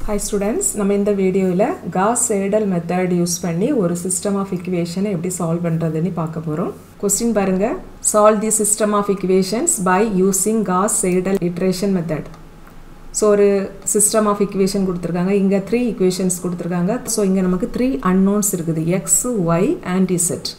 hi students நம்ம இந்த வீடியோவில் காஸ் சேடல் மெத்தட் யூஸ் பண்ணி ஒரு சிஸ்டம் ஆஃப் இக்குவேஷனை எப்படி சால்வ் பண்ணுறதுன்னு பார்க்க போகிறோம் கொஸ்டின் பாருங்கள் solve the system of equations by using Gauss Seidel iteration method so ஒரு சிஸ்டம் ஆஃப் இக்குவேஷன் கொடுத்துருக்காங்க இங்கே த்ரீ இக்குவேஷன்ஸ் கொடுத்துருக்காங்க ஸோ இங்கே நமக்கு த்ரீ அன்னோன்ஸ் இருக்குது X Y and Z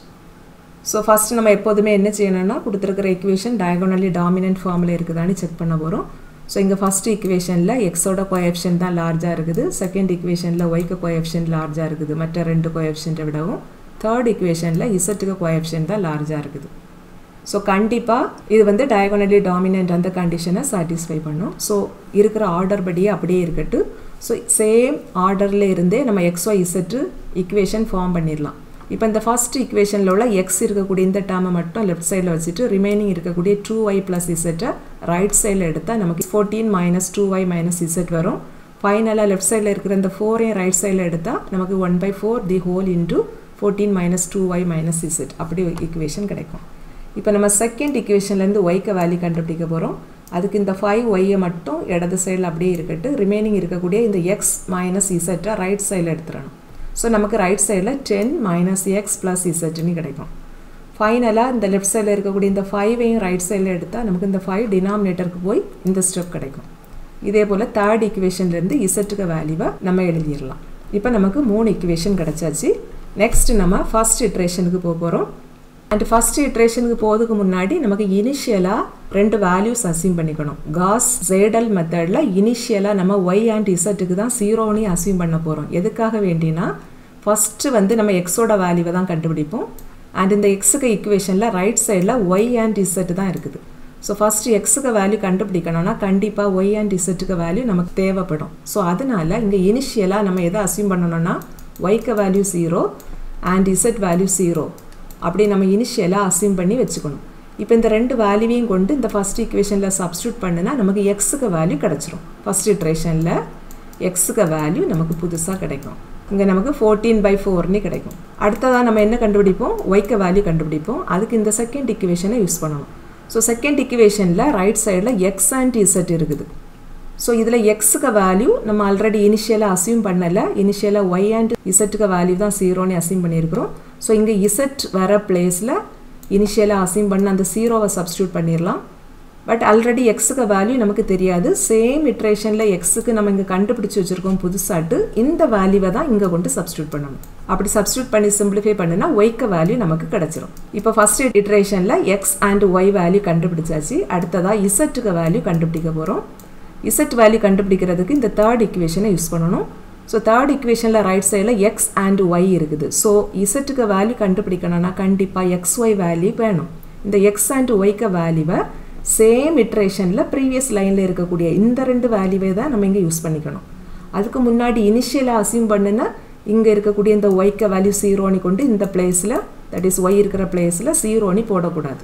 so first நம்ம எப்போதுமே என்ன செய்யணும்னா கொடுத்துருக்கிற இக்குவேஷன் டயகோனலி டாமினன்ட் ஃபார்மில் இருக்குதான்னு செக் பண்ண போகிறோம் ஸோ இங்கே ஃபஸ்ட்டு இக்குவேஷனில் எக்ஸோட கோஎஃப்ஷன் தான் லார்ஜாக இருக்குது செகண்ட் இக்குவேஷனில் ஒய்க்கு கோஎஃப்ஷன் லார்ஜாக இருக்குது மற்ற ரெண்டு கோஎஃப்ஷன்ட்டை விடவும் தேர்ட் இக்குவேஷனில் இசட்டுக்கு கோஎஃப்ஷன் தான் லார்ஜாக இருக்குது ஸோ கண்டிப்பாக இது வந்து டயகோனலி டாமினன்ட் அந்த கண்டிஷனை சாட்டிஸ்ஃபை பண்ணும் ஸோ இருக்கிற ஆர்டர் படியே அப்படியே இருக்கட்டும் ஸோ சேம் ஆர்டரில் இருந்தே நம்ம எக்ஸ்ஒய் இசட்டு இக்குவேஷன் ஃபார்ம் பண்ணிடலாம் இப்போ இந்த ஃபர்ஸ்ட் இக்குவேஷனில் உள்ள எக்ஸ் இருக்கக்கூடிய இந்த டேர்மை மட்டும் லெஃப்ட் சைடில் வச்சுட்டு ரிமைனிங் இருக்கக்கூடிய டூ ஒய் ப்ளஸ் இசட்டை ரைட் சைடில் எடுத்தால் நமக்கு fourteen minus two Y minus Z வரும் ஃபைனலாக லெஃப்ட் சைடில் இருக்கிற இந்த ஃபோரையும் ரைட் சைடில் எடுத்தால் நமக்கு one by four the whole into fourteen minus two Y minus Z அப்படி இக்குவேஷன் கிடைக்கும் இப்போ நம்ம செகண்ட் இக்குவேஷன்லேருந்து ஒய்க்கு வேல்யூ கண்டுபிடிக்க போகிறோம் அதுக்கு இந்த ஃபைவ் ஒய்யை மட்டும் இடது சைடில் அப்படியே இருக்கட்டு ரிமைனிங் இருக்கக்கூடிய இந்த எக்ஸ் மைனஸ் இசட்டை ரைட் சைடில் எடுத்துடணும் ஸோ நமக்கு ரைட் சைடில் டென் மைனஸ் எக்ஸ் ப்ளஸ் இசட்னு கிடைக்கும் ஃபைனலாக இந்த லெஃப்ட் சைடில் இருக்கக்கூடிய இந்த ஃபைவையும் ரைட் சைடில் எடுத்தால் நமக்கு இந்த ஃபைவ் டினாமினேட்டருக்கு போய் இந்த ஸ்டெப் கிடைக்கும் இதே போல் தேர்ட் இக்குவேஷன்லேருந்து இசட்டுக்கு வேல்யூவை நம்ம எழுதிடலாம் இப்போ நமக்கு மூணு இக்குவேஷன் கிடச்சாச்சு நெக்ஸ்ட் நம்ம ஃபஸ்ட் இட்ரேஷனுக்கு போக போகிறோம் அண்ட் ஃபஸ்ட் இட்ரேஷனுக்கு போகிறதுக்கு முன்னாடி நமக்கு இனிஷியலாக ரெண்டு வேல்யூஸ் அசியூம் பண்ணிக்கணும் காஸ் ஜேடல் மெத்தடில் இனிஷியலாக நம்ம ஒய் அண்ட் இசட்டுக்கு தான் ஜீரோனே அசியூம் பண்ண போகிறோம் எதுக்காக வேண்டினா ஃபஸ்ட்டு வந்து நம்ம எக்ஸோட வேல்யூவை தான் கண்டுபிடிப்போம் அண்ட் இந்த எக்ஸுக்கு இக்குவேஷனில் ரைட் சைடில் ஒய் அண்ட் இசட்டு தான் இருக்குது ஸோ ஃபஸ்ட்டு எக்ஸுக்கு வேல்யூ கண்டுபிடிக்கணும்னா கண்டிப்பாக ஒய் அண்ட் இசட்டுக்கு வேல்யூ நமக்கு தேவைப்படும் ஸோ அதனால் இங்கே இனிஷியலாக நம்ம எதை அசியூம் பண்ணணும்னா ஒய்க்கு value zero and Z value zero அப்படி நம்ம இனிஷியலாக அசியூம் பண்ணி வச்சுக்கணும் இப்போ இந்த ரெண்டு வேல்யூவையும் கொண்டு இந்த ஃபஸ்ட் இக்குவேஷனில் சப்ஸ்டியூட் பண்ணுனா நமக்கு எக்ஸுக்கு வேல்யூ கிடச்சிரும் ஃபஸ்ட் இட்ரேஷனில் எக்ஸுக்கு வேல்யூ நமக்கு புதுசாக கிடைக்கும் இங்கே நமக்கு ஃபோர்டீன் பை ஃபோர்னு கிடைக்கும் அடுத்ததாக நம்ம என்ன கண்டுபிடிப்போம் ஒய்க்கு வேல்யூ கண்டுபிடிப்போம் அதுக்கு இந்த செகண்ட் இக்குவேஷனை யூஸ் பண்ணணும் ஸோ செகண்ட் இக்குவேஷனில் ரைட் சைடில் எக்ஸ் அண்ட் இசட் இருக்குது ஸோ இதில் எக்ஸுக்கு வேல்யூ நம்ம ஆல்ரெடி இனிஷியலாக அசியூம் பண்ணலை இனிஷியலாக ஒய் அண்ட் இசட்டுக்கு வேல்யூ தான் ஜீரோன்னு அசியூம் பண்ணியிருக்கிறோம் ஸோ இங்கே இசட் வர பிளேஸில் இனிஷியலாக அசியூம் பண்ண அந்த ஜீரோவை சப்ஸ்டியூட் பண்ணிடலாம் பட் ஆல்ரெடி எக்ஸுக்கு வேல்யூ நமக்கு தெரியாது சேம் இட்ரேஷனில் எக்ஸுக்கு நம்ம இங்கே கண்டுபிடிச்சி வச்சுருக்கோம் புதுசாட்டு இந்த வேல்யூவை தான் இங்கே கொண்டு சப்ஸ்டியூட் பண்ணணும் அப்படி சப்ஸ்டியூட் பண்ணி சிம்பிளிஃபை பண்ணுனா ஒய்க்கு வேல்யூ நமக்கு கிடச்சிரும் இப்போ ஃபஸ்ட் இட்ரேஷனில் எக்ஸ் அண்ட் ஒய் வேல்யூ கண்டுபிடிச்சாச்சு அடுத்ததாக இசட்டுக்கு வேல்யூ கண்டுபிடிக்க போகிறோம் இசட் வேல்யூ கண்டுபிடிக்கிறதுக்கு இந்த தேர்ட் இக்குவேஷனை யூஸ் பண்ணணும் ஸோ தேர்ட் இக்குவேஷனில் ரைட் சைடில் எக்ஸ் அண்ட் ஒய் இருக்குது ஸோ இசட்டுக்கு வேல்யூ கண்டுபிடிக்கணும்னா கண்டிப்பாக எக்ஸ் ஒய் வேல்யூ வேணும் இந்த எக்ஸ் அண்ட் ஒய்க்கு வேல்யூவை சேம் இட்ரேஷனில் ப்ரீவியஸ் லைனில் இருக்கக்கூடிய இந்த ரெண்டு வேல்யூவை தான் நம்ம இங்கே யூஸ் பண்ணிக்கணும் அதுக்கு முன்னாடி இனிஷியலாக அசியூம் பண்ணுன்னா இங்கே இருக்கக்கூடிய இந்த ஒய்க்க வேல்யூ ஜீரோனி கொண்டு இந்த பிளேஸில் தட் இஸ் ஒய் இருக்கிற பிளேஸில் ஜீரோனி போடக்கூடாது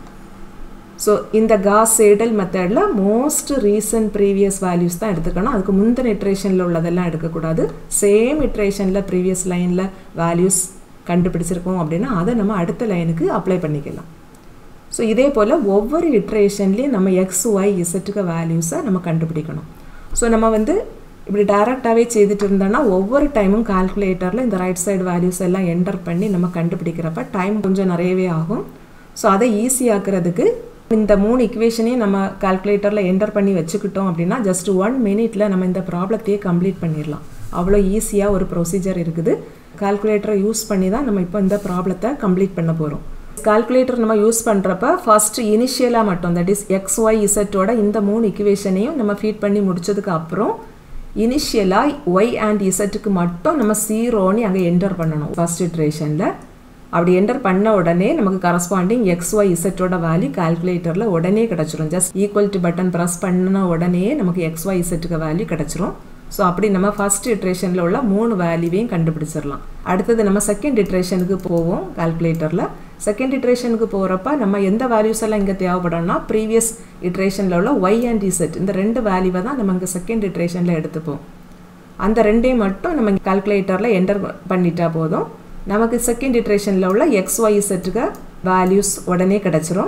ஸோ இந்த காஸ் சேடல் மெத்தடில் மோஸ்ட் ரீசன்ட் ப்ரீவியஸ் வேல்யூஸ் தான் எடுத்துக்கணும் அதுக்கு முந்தின இட்ரேஷனில் உள்ளதெல்லாம் எடுக்கக்கூடாது சேம் இட்ரேஷனில் ப்ரீவியஸ் லைனில் வேல்யூஸ் கண்டுபிடிச்சிருக்கோம் அப்படின்னா அதை நம்ம அடுத்த லைனுக்கு அப்ளை பண்ணிக்கலாம் ஸோ இதே போல் ஒவ்வொரு இட்ரேஷன்லேயும் நம்ம எக்ஸ் ஒய் இசட்டுக்கு வேல்யூஸை நம்ம கண்டுபிடிக்கணும் ஸோ நம்ம வந்து இப்படி டைரெக்டாகவே செய்துட்டு இருந்தோம்னா ஒவ்வொரு டைமும் கால்குலேட்டரில் இந்த ரைட் சைடு வேல்யூஸ் எல்லாம் என்டர் பண்ணி நம்ம கண்டுபிடிக்கிறப்ப டைம் கொஞ்சம் நிறையவே ஆகும் ஸோ அதை ஈஸியாக்குறதுக்கு இந்த மூணு இக்குவேஷனையும் நம்ம கால்குலேட்டரில் என்டர் பண்ணி வச்சுக்கிட்டோம் அப்படின்னா ஜஸ்ட் ஒன் மினிட்ல நம்ம இந்த ப்ராப்ளத்தையே கம்ப்ளீட் பண்ணிடலாம் அவ்வளோ ஈஸியாக ஒரு ப்ரொசீஜர் இருக்குது கால்குலேட்டரை யூஸ் பண்ணி தான் நம்ம இப்போ இந்த ப்ராப்ளத்தை கம்ப்ளீட் பண்ண போகிறோம் கால்குலேட்டர் நம்ம யூஸ் பண்ணுறப்ப ஃபஸ்ட்டு இனிஷியலாக மட்டும் தட் இஸ் எக்ஸ் ஒய் இசட்டோட இந்த மூணு இக்குவேஷனையும் நம்ம ஃபீட் பண்ணி முடிச்சதுக்கு அப்புறம் இனிஷியலாக ஒய் அண்ட் இசட்டுக்கு மட்டும் நம்ம ஜீரோன்னு அங்கே என்டர் பண்ணணும் ஃபஸ்ட் இட்ரேஷனில் அப்படி என்டர் பண்ண உடனே நமக்கு கரஸ்பாண்டிங் எக்ஸ் ஒய் இசட்டோட வேல்யூ கால்குலேட்டரில் உடனே கிடச்சிரும் just equal to button press பண்ண உடனே நமக்கு எக்ஸ் ஒய் இசட்டுக்கு வேல்யூ கிடச்சிரும் ஸோ அப்படி நம்ம ஃபஸ்ட் இட்ரேஷனில் உள்ள மூணு வேல்யூவையும் கண்டுபிடிச்சிடலாம் அடுத்தது நம்ம செகண்ட் இட்ரேஷனுக்கு போவோம் கால்குலேட்டரில் செகண்ட் இட்ரேஷனுக்கு போகிறப்ப நம்ம எந்த வேல்யூஸ் எல்லாம் இங்கே தேவைப்படும்னா ப்ரீவியஸ் இட்ரேஷனில் உள்ள ஒய் அண்ட் இசட் இந்த ரெண்டு வேல்யூவை தான் நம்ம இங்கே செகண்ட் இட்ரேஷனில் எடுத்துப்போம் அந்த ரெண்டையும் மட்டும் நம்ம கால்குலேட்டரில் என்டர் பண்ணிட்டா போதும் நமக்கு செகண்ட் இட்ரேஷனில் உள்ள எக்ஸ் ஒய் இசட்டுக்கு வேல்யூஸ் உடனே கிடச்சிரும்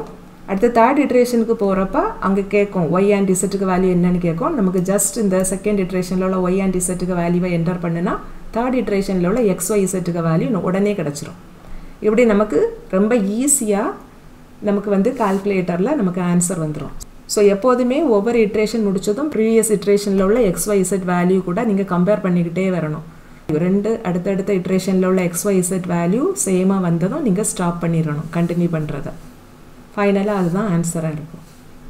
அடுத்த தேர்ட் இட்ரேஷனுக்கு போகிறப்ப அங்கே கேட்கும் ஒய் அண்ட் இசட்டுக்கு வேல்யூ என்னன்னு கேட்கும் நமக்கு ஜஸ்ட் இந்த செகண்ட் இட்ரேஷனில் உள்ள ஒய் அண்ட் இசட்டுக்கு வேல்யூவை என்டர் பண்ணுனா தேர்ட் இட்ரேஷனில் உள்ள எக்ஸ் ஒய் இசட்டுக்கு வேல்யூ உடனே கிடச்சிரும் இப்படி நமக்கு ரொம்ப ஈஸியாக நமக்கு வந்து கால்குலேட்டரில் நமக்கு ஆன்சர் வந்துடும் ஸோ எப்போதுமே ஒவ்வொரு இட்ரேஷன் முடிச்சதும் ப்ரீவியஸ் இட்ரேஷனில் உள்ள எக்ஸ் ஒய் இசட் வேல்யூ கூட நீங்கள் கம்பேர் பண்ணிக்கிட்டே வரணும் ரெண்டு அடுத்தடுத்த இட்ரேஷனில் உள்ள எக்ஸ் ஒய் இசட் வேல்யூ சேமாக வந்ததும் நீங்கள் ஸ்டாப் பண்ணிடணும் கண்டினியூ பண்ணுறதை ஃபைனலாக அதுதான் ஆன்சராக இருக்கும்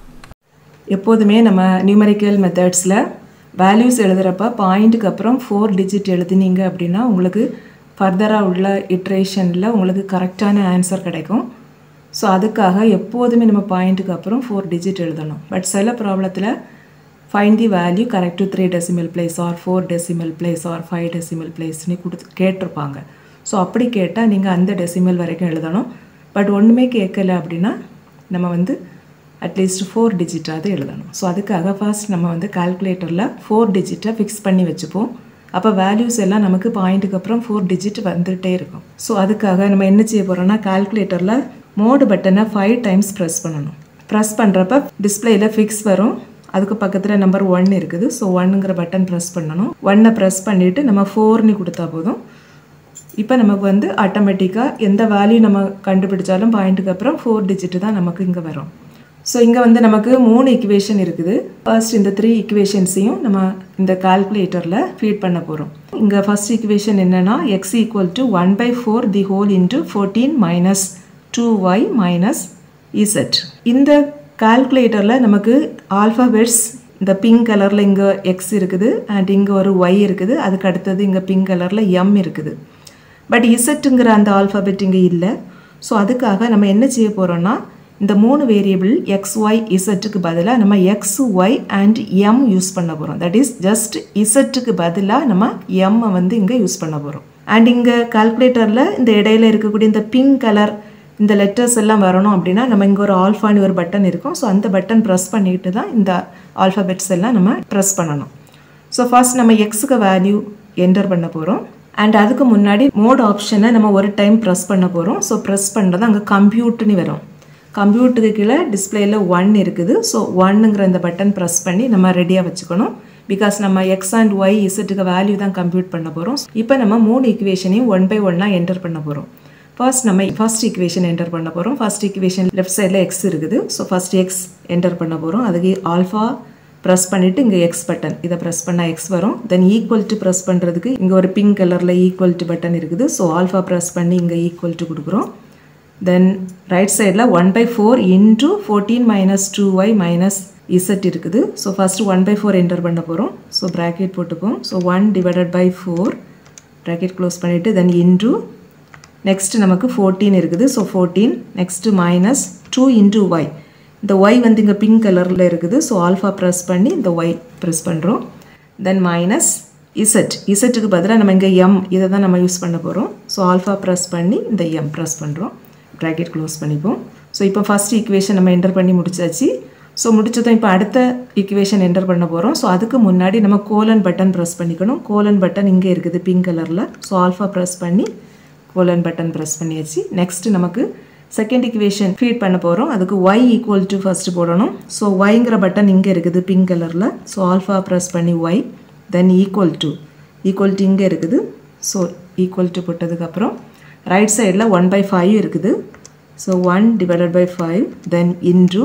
எப்போதுமே நம்ம நியூமரிக்கல் மெத்தட்ஸில் வேல்யூஸ் எழுதுகிறப்ப பாயிண்ட்டுக்கு அப்புறம் ஃபோர் டிஜிட் எழுதுனீங்க அப்படின்னா உங்களுக்கு ஃபர்தராக உள்ள இட்ரேஷனில் உங்களுக்கு கரெக்டான ஆன்சர் கிடைக்கும் ஸோ அதுக்காக எப்போதுமே நம்ம பாயிண்ட்டுக்கு அப்புறம் ஃபோர் டிஜிட் எழுதணும் பட் சில ப்ராப்ளத்தில் find the value correct to three decimal place or four decimal place or five decimal பிளேஸ்னு கொடுத்து கேட்டிருப்பாங்க ஸோ அப்படி கேட்டால் நீங்கள் அந்த டெசிமல் வரைக்கும் எழுதணும் பட் ஒன்றுமே கேட்கல அப்படின்னா நம்ம வந்து அட்லீஸ்ட் ஃபோர் டிஜிட்டாவது எழுதணும் ஸோ அதுக்காக ஃபர்ஸ்ட் நம்ம வந்து கால்குலேட்டரில் ஃபோர் டிஜிட்டை ஃபிக்ஸ் பண்ணி வச்சுப்போம் அப்போ வேல்யூஸ் எல்லாம் நமக்கு பாயிண்ட்டுக்கு அப்புறம் ஃபோர் டிஜிட் வந்துகிட்டே இருக்கும் ஸோ அதுக்காக நம்ம என்ன செய்ய போகிறோம்னா கால்குலேட்டரில் மோடு பட்டனை ஃபைவ் டைம்ஸ் ப்ரெஸ் பண்ணணும் ப்ரெஸ் பண்ணுறப்ப டிஸ்பிளேயில் ஃபிக்ஸ் வரும் அதுக்கு பக்கத்தில் நம்பர் ஒன் இருக்குது ஸோ ஒன்னுங்கிற பட்டன் ப்ரெஸ் பண்ணணும் ஒன்னை ப்ரெஸ் பண்ணிவிட்டு நம்ம ஃபோர்னு கொடுத்தா போதும் இப்போ நமக்கு வந்து ஆட்டோமேட்டிக்காக எந்த வேல்யூ நம்ம கண்டுபிடிச்சாலும் பாயிண்ட்டுக்கு அப்புறம் ஃபோர் டிஜிட்டு தான் நமக்கு இங்கே வரும் ஸோ இங்கே வந்து நமக்கு மூணு இக்குவேஷன் இருக்குது ஃபர்ஸ்ட் இந்த த்ரீ இக்குவேஷன்ஸையும் நம்ம இந்த கால்குலேட்டரில் ஃபீட் பண்ண போகிறோம் இங்கே ஃபர்ஸ்ட் இக்குவேஷன் என்னென்னா x equal to one by four the whole into fourteen minus two Y minus z இந்த கால்குலேட்டரில் நமக்கு ஆல்ஃபாபெட்ஸ் இந்த பிங்க் கலரில் இங்கே எக்ஸ் இருக்குது அண்ட் இங்கே ஒரு ஒய் இருக்குது அதுக்கு அடுத்தது இங்கே பிங்க் கலரில் எம் இருக்குது பட் இசட்டுங்கிற அந்த ஆல்ஃபாபெட் இங்கே இல்லை ஸோ அதுக்காக நம்ம என்ன செய்ய போகிறோம்னா இந்த மூணு வேரியபிள் எக்ஸ் ஒய் இசட்டுக்கு பதிலாக நம்ம x Y and m use பண்ண போகிறோம் தட் இஸ் ஜஸ்ட் இசட்டுக்கு பதிலாக நம்ம எம்மை வந்து இங்கே யூஸ் பண்ண போகிறோம் அண்ட் இங்கே கால்குலேட்டரில் இந்த இடையில இருக்கக்கூடிய இந்த பிங்க் கலர் இந்த லெட்டர்ஸ் எல்லாம் வரணும் அப்படின்னா நம்ம இங்கே ஒரு ஆல்ஃபான்னு ஒரு பட்டன் இருக்கும் ஸோ அந்த பட்டன் ப்ரெஸ் பண்ணிட்டு தான் இந்த ஆல்ஃபபெட்ஸ் எல்லாம் நம்ம ப்ரெஸ் பண்ணணும் ஸோ ஃபர்ஸ்ட் நம்ம எக்ஸுக்கு வேல்யூ என்டர் பண்ண போகிறோம் அண்ட் அதுக்கு முன்னாடி மோட் ஆப்ஷனை நம்ம ஒரு டைம் ப்ரெஸ் பண்ண போகிறோம் ஸோ ப்ரெஸ் பண்ணுறது அங்கே கம்ப்யூட்னு வரும் கம்ப்யூட்டருக்கு கீழே டிஸ்பிளேயில் ஒன் இருக்குது ஸோ ஒன்னுங்கிற இந்த பட்டன் ப்ரெஸ் பண்ணி நம்ம ரெடியாக வச்சுக்கணும் பிகாஸ் நம்ம எக்ஸ் அண்ட் ஒய் இசட்டுக்கு வேல்யூ தான் கம்ப்யூட் பண்ண போகிறோம் இப்போ நம்ம மூணு ஈக்குவேஷனையும் ஒன் பை ஒன்னாக என்டர் பண்ண போகிறோம் ஃபர்ஸ்ட் நம்ம ஃபர்ஸ்ட் ஈக்குவேஷன் என்டர் பண்ண போகிறோம் ஃபர்ஸ்ட் ஈக்குவேஷன் லெஃப்ட் சைடில் எக்ஸ் இருக்குது ஸோ ஃபர்ஸ்ட் எக்ஸ் என்டர் பண்ண போகிறோம் அதுக்கு ஆல்ஃபா ப்ரெஸ் பண்ணிவிட்டு இங்கே எக்ஸ் பட்டன் இதை ப்ரெஸ் பண்ணால் எக்ஸ் வரும் தென் ஈக்குவல் டு ப்ரெஸ் பண்ணுறதுக்கு இங்கே ஒரு பிங்க் கலரில் ஈக்குவல் டு பட்டன் இருக்குது ஸோ ஆல்ஃபா ப்ரெஸ் பண்ணி இங்கே ஈக்குவல் டு கொடுக்குறோம் தென் ரைட் சைடில் one by four into fourteen minus two Y minus z இருக்குது so first one by four enter பண்ண போகிறோம் ஸோ ப்ராக்கெட் போட்டுப்போம் so one divided by four bracket close பண்ணிவிட்டு then into next நமக்கு fourteen இருக்குது so fourteen next minus two into y இந்த y வந்து இங்கே பிங்க் கலரில் இருக்குது ஸோ ஆல்ஃபா ப்ரெஸ் பண்ணி இந்த ஒய் ப்ரெஸ் பண்ணுறோம் தென் மைனஸ் இசட் இசட்டுக்கு பதிலாக நம்ம இங்கே எம் இதை தான் நம்ம யூஸ் பண்ண போகிறோம் ஸோ ஆல்ஃபா ப்ரெஸ் பண்ணி இந்த எம் ப்ரெஸ் பண்ணுறோம் ப்ராக்கெட் க்ளோஸ் பண்ணிப்போம் ஸோ இப்போ ஃபஸ்ட் ஈக்குவேஷன் நம்ம என்டர் பண்ணி முடிச்சாச்சு ஸோ முடிச்சதும் இப்போ அடுத்த ஈக்குவேஷன் என்டர் பண்ண போகிறோம் ஸோ அதுக்கு முன்னாடி நம்ம கோலன் பட்டன் ப்ரெஸ் பண்ணிக்கணும் கோலன் பட்டன் இங்கே இருக்குது பிங்க் கலரில் ஸோ ஆல்ஃபா ப்ரெஸ் பண்ணி கோலன் பட்டன் ப்ரெஸ் பண்ணியாச்சு நெக்ஸ்ட் நமக்கு செகண்ட் இக்குவேஷன் ஃபீட் பண்ண போகிறோம் அதுக்கு ஒய் ஈக்குவல் டு ஃபஸ்ட்டு போடணும் ஸோ ஒய்ங்கிற பட்டன் இங்கே இருக்குது பிங்க் கலரில் ஸோ ஆல்ஃபா ப்ரெஸ் பண்ணி y then equal to equal to இங்கே இருக்குது ஸோ ஈக்குவல் டு போட்டதுக்கப்புறம் ரைட் சைடில் ஒன் பை ஃபைவ் இருக்குது so one divided by five then இன்ட்ரு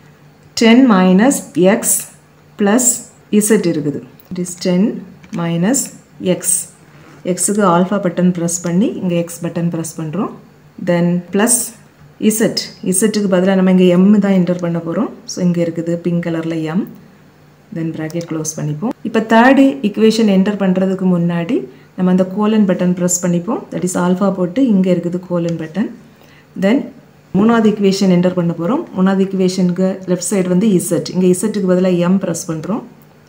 ten minus X plus z இருக்குது it is ten minus x எக்ஸுக்கு alpha button press பண்ணி இங்கே x button press பண்ணுறோம் தென் ப்ளஸ் இசட் இசட்டுக்கு பதிலாக நம்ம இங்கே எம் தான் என்டர் பண்ண போகிறோம் ஸோ இங்கே இருக்குது பிங்க் கலரில் எம் தென் ப்ராக்கெட் க்ளோஸ் பண்ணிப்போம் இப்போ தேர்டு இக்குவேஷன் என்டர் பண்ணுறதுக்கு முன்னாடி நம்ம அந்த கோலன் பட்டன் ப்ரெஸ் பண்ணிப்போம் தட் இஸ் ஆல்ஃபா போட்டு இங்கே இருக்குது கோலன் பட்டன் தென் மூணாவது இக்குவேஷன் என்டர் பண்ண போகிறோம் மூணாவது இக்குவேஷனுக்கு லெஃப்ட் சைடு வந்து இசட் இங்கே இசட்டுக்கு பதிலாக எம் ப்ரெஸ் பண்ணுறோம்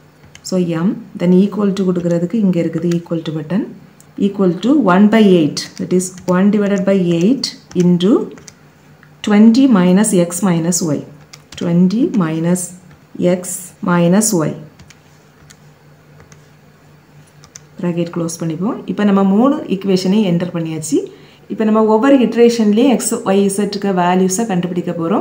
so m then equal to கொடுக்குறதுக்கு இங்கே இருக்குது equal to button equal to one by eight that is one divided by eight into twenty minus x minus y twenty minus x minus y bracket close பண்ணிப்போம் இப்போ நம்ம மூணு ஈக்குவேஷனையும் enter பண்ணியாச்சு இப்போ நம்ம ஒவ்வொரு இட்ரேஷன்லேயும் எக்ஸ் ஒய் இசட்டுக்கு வேல்யூஸை கண்டுபிடிக்க போகிறோம்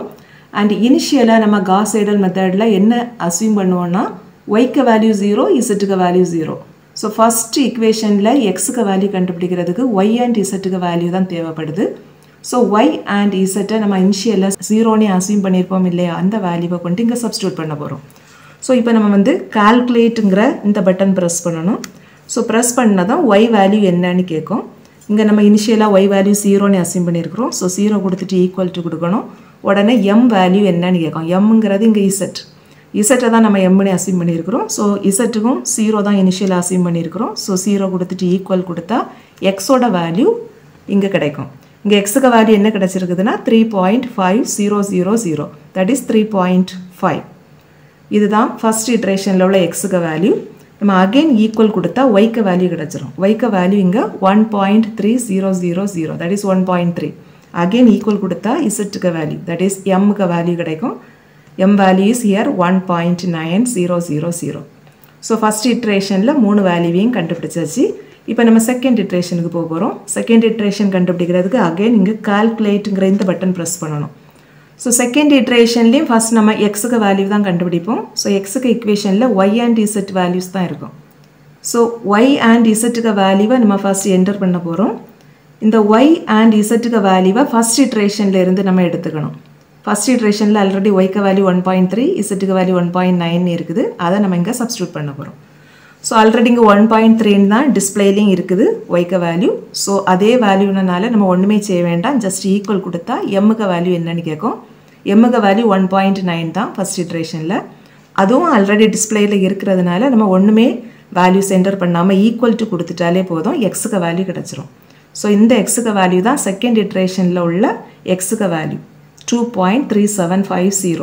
அண்ட் இனிஷியலாக நம்ம காஸ் ஐடல் மெத்தடில் என்ன அசியூம் பண்ணுவோம்னா ஒய்க்கு வேல்யூ ஜீரோ இசட்டுக்கு வேல்யூ ஜீரோ ஸோ ஃபஸ்ட் இக்குவேஷனில் எக்ஸுக்கு வேல்யூ கண்டுபிடிக்கிறதுக்கு ஒய் அண்ட் இசட்டுக்கு வேல்யூ தான் தேவைப்படுது ஸோ ஒய் அண்ட் இசட்டை நம்ம இனிஷியலில் ஜீரோனே அசியூம் பண்ணியிருப்போம் இல்லையா அந்த வேல்யூவை கொண்டு இங்கே சப்ஸ்டியூட் பண்ண போகிறோம் ஸோ இப்போ நம்ம வந்து கால்குலேட்டுங்கிற இந்த பட்டன் ப்ரெஸ் பண்ணணும் ஸோ ப்ரெஸ் பண்ணதான் ஒய் வேல்யூ என்னன்னு கேட்கும் இங்கே நம்ம இனிஷியலாக ஒய் வேல்யூ ஜீரோன்னு அசியூம் பண்ணியிருக்கிறோம் ஸோ ஜீரோ கொடுத்துட்டு ஈக்குவல் டு கொடுக்கணும் உடனே எம் வேல்யூ என்னன்னு கேட்கும் எம்ங்கிறது இங்கே இசட் இசட்டை தான் நம்ம எம்னு அசியூம் பண்ணியிருக்கிறோம் ஸோ இசட்டுக்கும் ஜீரோ தான் இனிஷியல் அசியூம் பண்ணியிருக்கிறோம் ஸோ ஜீரோ கொடுத்துட்டு ஈக்குவல் கொடுத்தா எக்ஸோட வேல்யூ இங்கே கிடைக்கும் இங்கே எக்ஸுக்கு வேல்யூ என்ன கிடச்சிருக்குதுன்னா three point five zero zero zero that is three point five இதுதான் ஃபஸ்ட் இட்ரேஷனில் உள்ள எக்ஸுக்கு வேல்யூ நம்ம அகெயின் ஈக்குவல் கொடுத்தா ஒய்க்கு வேல்யூ கிடச்சிரும் ஒய்க்கு வேல்யூ இங்கே one point three zero zero zero that is one point three again equal கொடுத்தா இசட்டுக்கு வேல்யூ தட் இஸ் எம்முக்கு வேல்யூ கிடைக்கும் m value is here one point nine zero zero zero so first இட்ரேஷனில் மூணு வேல்யூவையும் கண்டுபிடிச்சாச்சு இப்போ நம்ம செகண்ட் இட்ரேஷனுக்கு போக போகிறோம் செகண்ட் இட்ரேஷன் கண்டுபிடிக்கிறதுக்கு அகைன் இங்கே கால்குலேட்டுங்கிற இந்த பட்டன் ப்ரெஸ் பண்ணணும் ஸோ செகண்ட் இட்ரேஷன்லேயும் ஃபஸ்ட் நம்ம எக்ஸுக்கு வேல்யூ தான் கண்டுபிடிப்போம் ஸோ எக்ஸுக்கு இக்குவேஷனில் ஒய் அண்ட் இசட் வேல்யூஸ் தான் இருக்கும் ஸோ ஒய் அண்ட் இசட்டுக்கு வேல்யூவை நம்ம ஃபஸ்ட் என்டர் பண்ண போகிறோம் இந்த ஒய் அண்ட் இசட்டுக்கு வேல்யூவை ஃபஸ்ட் இட்ரேஷனில் இருந்து நம்ம எடுத்துக்கணும் ஃபஸ்ட் இட்ரேஷனில் ஆல்ரெடி ஒய்க்கு வேல்யூ ஒன் பாயிண்ட் த்ரீ இசட்டுக்கு வேல்யூ ஒன் பாயிண்ட் நைன் இருக்குது அதை நம்ம இங்கே சப்ஸ்டியூட் பண்ண போகிறோம் ஸோ ஆல்ரெடி இங்கே ஒன் பாயிண்ட் த்ரீன்னு தான் டிஸ்பிளேலையும் இருக்குது ஒய்க்க வேல்யூ ஸோ அதே வேல்யூனால நம்ம ஒன்றுமே செய்ய வேண்டாம் ஜஸ்ட் ஈக்குவல் கொடுத்தா எம்முக்கு வேல்யூ என்னன்னு கேட்கும் எம்முக்கு வேல்யூ ஒன் பாயிண்ட் நைன் தான் ஃபஸ்ட் இட்ரேஷனில் அதுவும் ஆல்ரெடி டிஸ்பிளேயில் இருக்கிறதுனால நம்ம ஒன்றுமே வேல்யூ சென்டர் பண்ணாமல் ஈக்குவல் டு கொடுத்துட்டாலே போதும் எக்ஸுக்கு வேல்யூ கிடச்சிரும் ஸோ இந்த எக்ஸுக்கு வேல்யூ தான் செகண்ட் இட்ரேஷனில் உள்ள எக்ஸுக்கு value two point three seven five zero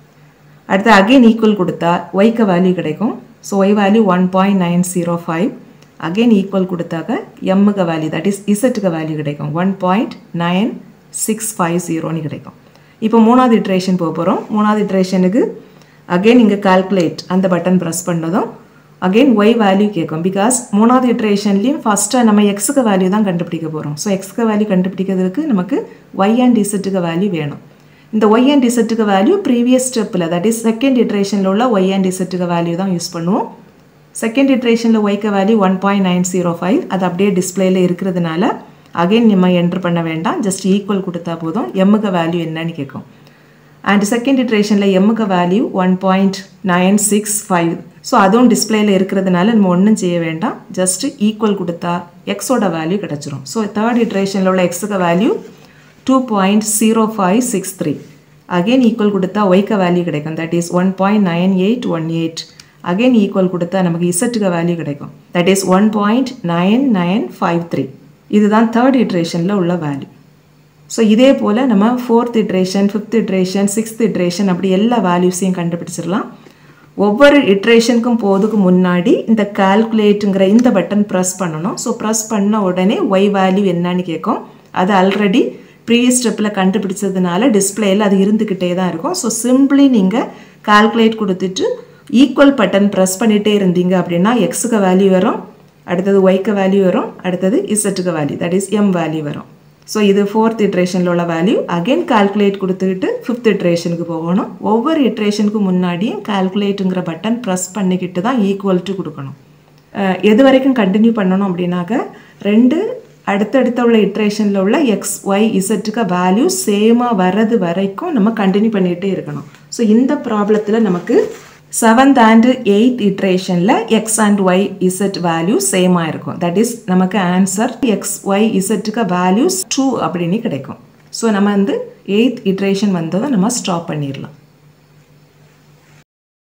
அடுத்து அகெயின் ஈக்குவல் கொடுத்தா ஒய்க்கு வேல்யூ கிடைக்கும் so y value one point nine zero five again equal கொடுத்தாக்க எம்முக்கு வேல்யூ தட் இஸ் இசட்டுக்கு வேல்யூ கிடைக்கும் one point nine six five ஜீரோன்னு கிடைக்கும் இப்போ மூணாவது இட்ரேஷன் போக போகிறோம் மூணாவது இட்ரேஷனுக்கு அகெயின் இங்கே கால்குலேட் அந்த பட்டன் ப்ரெஸ் பண்ணதும் அகெயின் ஒய் வேல்யூ கேட்கும் பிகாஸ் மூணாவது இட்ரேஷன்லேயும் ஃபஸ்ட்டாக நம்ம எக்ஸுக்கு வேல்யூ தான் கண்டுபிடிக்க போகிறோம் ஸோ எக்ஸுக்கு வேல்யூ கண்டுபிடிக்கிறதுக்கு நமக்கு ஒய் அண்ட் இசட்டுக்கு வேல்யூ வேணும் இந்த ஒய் அண்ட் இசட்டுக்கு வேல்யூ ப்ரீவியஸ் ஸ்டெப்பில் தட் இஸ் செகண்ட் இட்ரேஷனில் உள்ள ஒய் அண்ட் இசட்டுக்கு வேல்யூ தான் யூஸ் பண்ணுவோம் செகண்ட் இட்ரேஷனில் ஒய்க்கு value one point nine zero five அது அப்படியே டிஸ்பிளேயில் இருக்கிறதுனால அகெயின் நம்ம என்ட்ரு பண்ண வேண்டாம் ஜஸ்ட் ஈக்குவல் கொடுத்தா போதும் எம்முக்கு வேல்யூ என்னன்னு கேட்கும் அண்ட் செகண்ட் இட்ரேஷனில் எம்முக்கு value one point nine six five so அதுவும் டிஸ்பிளேயில் இருக்கிறதுனால நம்ம ஒன்றும் செய்ய வேண்டாம் ஜஸ்ட் ஈக்குவல் கொடுத்தா எக்ஸோட வேல்யூ கிடச்சிரும் ஸோ தேர்ட் இட்ரேஷனில் உள்ள எக்ஸுக்கு value two point zero five six three again equal கொடுத்தா ஒய்க்க வேல்யூ கிடைக்கும் that is one point nine eight one eight again equal கொடுத்தா நமக்கு இசட்டுக்கு வேல்யூ கிடைக்கும் that is one point nine nine five three இதுதான் தேர்ட் இட்ரேஷனில் உள்ள வேல்யூ ஸோ இதே போல் நம்ம fourth iteration fifth iteration sixth iteration அப்படி எல்லா வேல்யூஸையும் கண்டுபிடிச்சிடலாம் ஒவ்வொரு இட்ரேஷனுக்கும் போதுக்கு முன்னாடி இந்த கால்குலேட்டுங்கிற இந்த பட்டன் ப்ரெஸ் பண்ணணும் ஸோ ப்ரெஸ் பண்ண உடனே ஒய் வேல்யூ என்னன்னு கேட்கும் அது ஆல்ரெடி ப்ரீவியஸ் ஸ்டெப்பில் கண்டுபிடிச்சதுனால டிஸ்பிளேயில் அது இருந்துக்கிட்டே தான் இருக்கும் ஸோ சிம்பிளி நீங்கள் கால்குலேட் கொடுத்துட்டு ஈக்குவல் பட்டன் ப்ரெஸ் பண்ணிகிட்டே இருந்தீங்க அப்படின்னா எக்ஸுக்கு வேல்யூ வரும் அடுத்தது ஒய்க்கு வேல்யூ வரும் அடுத்தது இசட்டுக்கு value that is m value வரும் ஸோ இது ஃபோர்த் இட்ரேஷனில் உள்ள வேல்யூ அகெயின் கால்குலேட் கொடுத்துக்கிட்டு ஃபிஃப்த் இட்ரேஷனுக்கு போகணும் ஒவ்வொரு இட்ரேஷனுக்கு முன்னாடியும் கால்குலேட்டுங்கிற பட்டன் ப்ரெஸ் பண்ணிக்கிட்டு தான் ஈக்குவல் டு கொடுக்கணும் எது வரைக்கும் கண்டினியூ பண்ணணும் அப்படின்னாக்க ரெண்டு அடுத்தடுத்த உள்ள இட்ரேஷனில் உள்ள எக்ஸ் ஒய் இசட்டுக்கு வேல்யூ சேமாக வர்றது வரைக்கும் நம்ம கண்டினியூ பண்ணிகிட்டே இருக்கணும் ஸோ இந்த ப்ராப்ளத்தில் நமக்கு செவன்த் அண்ட் எயித் இட்ரேஷனில் X and y z value சேமாக இருக்கும் தட் இஸ் நமக்கு ஆன்சர் எக்ஸ் ஒய் இசட்டுக்கு வேல்யூஸ் டூ அப்படின்னு கிடைக்கும் ஸோ நம்ம வந்து எயித் இட்ரேஷன் வந்ததை நம்ம ஸ்டாப் பண்ணிடலாம்